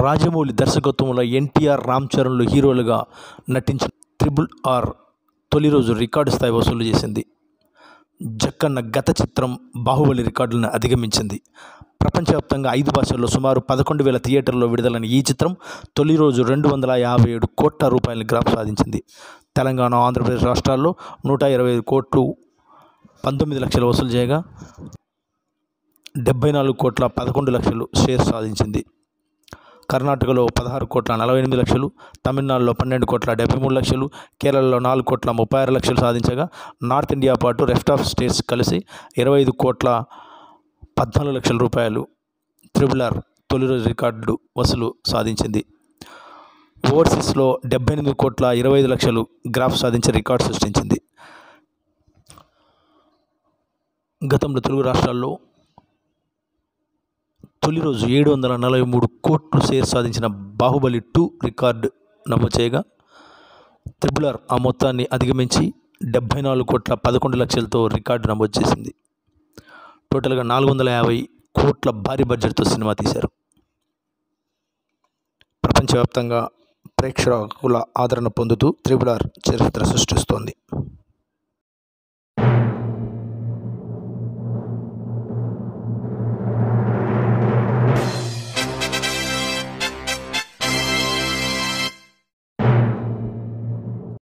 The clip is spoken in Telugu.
రాజమౌళి దర్శకత్వంలో ఎన్టీఆర్ రామ్ చరణ్లు హీరోలుగా నటించిన త్రిబుల్ ఆర్ తొలి రోజు రికార్డు స్థాయి వసూలు చేసింది జక్కన్న గత చిత్రం బాహుబలి రికార్డులను అధిగమించింది ప్రపంచవ్యాప్తంగా ఐదు భాషల్లో సుమారు పదకొండు వేల థియేటర్లో విడుదలైన ఈ చిత్రం తొలి రోజు రెండు వందల యాభై ఏడు కోట్ల రూపాయల గ్రాఫ్ సాధించింది తెలంగాణ ఆంధ్రప్రదేశ్ రాష్ట్రాల్లో నూట ఇరవై ఐదు కోట్లు పంతొమ్మిది లక్షలు వసూలు చేయగా డెబ్బై నాలుగు కోట్ల పదకొండు లక్షలు షేర్ సాధించింది కర్ణాటకలో పదహారు కోట్ల నలభై ఎనిమిది లక్షలు తమిళనాడులో పన్నెండు కోట్ల డెబ్బై మూడు లక్షలు కేరళలో నాలుగు కోట్ల ముప్పై ఆరు లక్షలు సాధించగా నార్త్ ఇండియా పాటు రెస్ట్ ఆఫ్ స్టేట్స్ కలిసి ఇరవై ఐదు కోట్ల పద్నాలుగు లక్షల రూపాయలు త్రిబుల్ ఆర్ తొలి రోజు రికార్డు వసూలు సాధించింది ఓవర్సీస్లో డెబ్బై ఎనిమిది కోట్ల ఇరవై ఐదు లక్షలు గ్రాఫ్ సాధించి రికార్డు సృష్టించింది గతంలో తెలుగు రాష్ట్రాల్లో తొలి రోజు ఏడు వందల నలభై మూడు కోట్లు షేర్ సాధించిన బాహుబలి టూ రికార్డు నమోదు చేయగా త్రిబుల్ ఆర్ ఆ మొత్తాన్ని అధిగమించి డెబ్బై నాలుగు కోట్ల పదకొండు లక్షలతో రికార్డు నమోదు చేసింది టోటల్గా నాలుగు వందల యాభై కోట్ల భారీ బడ్జెట్తో సినిమా తీశారు ప్రపంచవ్యాప్తంగా ప్రేక్షకుల ఆదరణ పొందుతూ త్రిబుల్ ఆర్ చరిత్ర సృష్టిస్తోంది